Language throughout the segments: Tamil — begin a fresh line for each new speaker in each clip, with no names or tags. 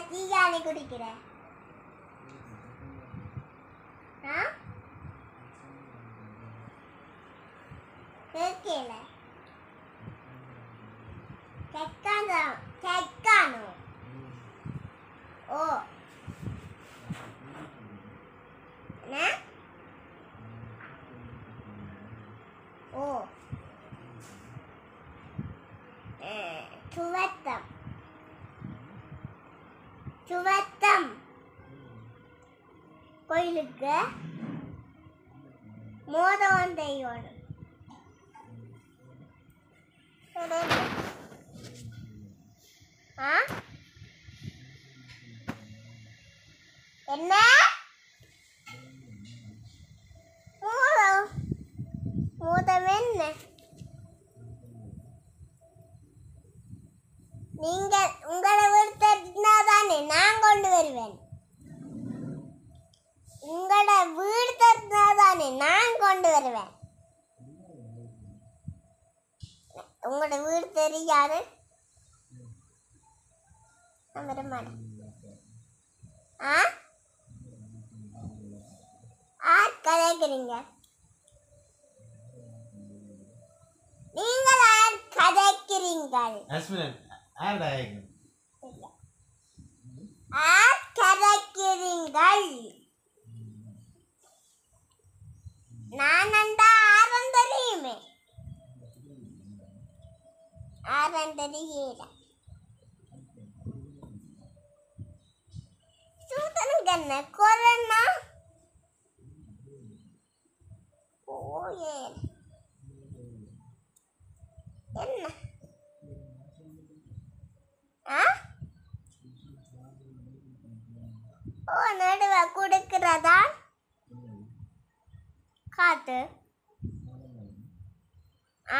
தீயானி குடிக்கிற ஆ கேட்கல கெக்கானோ கெக்கானோ ஓ என்ன ஓ அஹ், சுவத்தம் சுவத்தம் கோயிலுக்கு மோதம் தெய்வம் ஆ என்ன மூதம் மூதம் என்ன நீங்கள் உங்களை வீடு தானே நான் கொண்டு வருவேன் உங்களோட வீடு தானே நான் கொண்டு வருவேன் உங்களோட வீடு தெரியாது நான் வர மாட்டேன் ஆ ஆர் கதைக்கிறீங்க நீங்கள் யார் கதைக்கிறீங்கள்
அஸ்மின் ஆர்டா ஆயிரம்
ஆர் கதைக்கிறீங்கள் நான் அந்த ஆரம் தெரியுமே ஆரம் தெரியல சூதனுக்கு என்ன கொரோனா ஓயே என்ன ஆ ஓ நடுவ கொடுக்கிறதா காத்து ஆ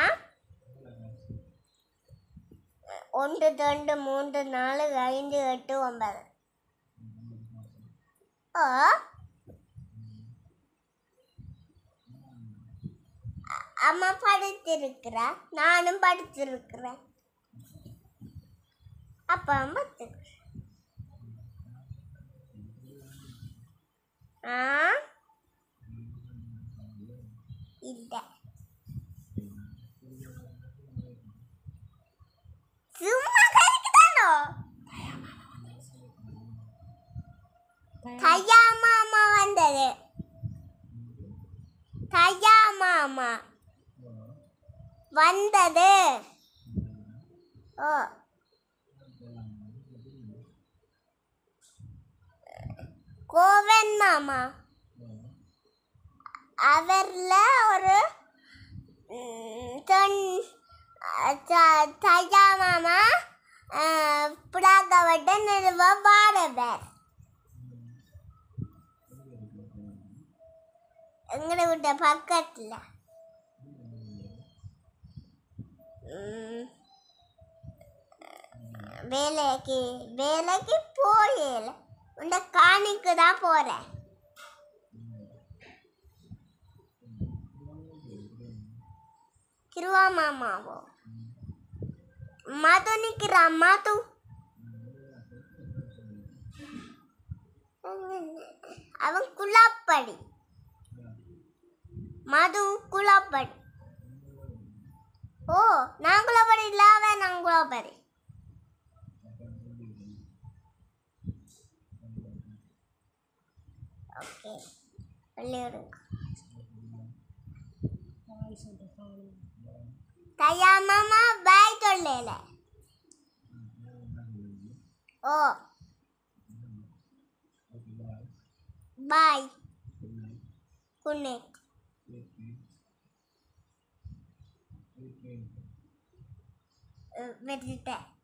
ஒன்று ரெண்டு மூன்று நாலு ஐந்து எட்டு ஒன்பது ஓ அ- அம்மா படித்திருக்கிறா நானும் படித்திருக்கிறேன் அப்பா பத்து ஆ இல்லை சும்மா கறிக்குதானோ தையா மாமா வந்தது தையா மாமா வந்தது ஓ கோவன் மாமா அவர்ல ஒரு ம், தொன் த- தையா மாமா புடாகவட்ட நிறுவ வாடவர் எங்களை விட்ட பக்கத்தில் வேலைக்கு வேலைக்கு போயல உண்ட காணிக்கு தான் போகிறேன் கிருவா மாமாவோ மது நிக்கிறா மது அவன் குலாப்படி மது குலாப்படி ஓ நான் குலாப்படி இல்ல அவன் நான் குலாப்படி ஓகே விளையாடுங்க தையா மாமா பாய் சொல்லல ஓ பாய் குட் நைட் விட்டுட்டேன்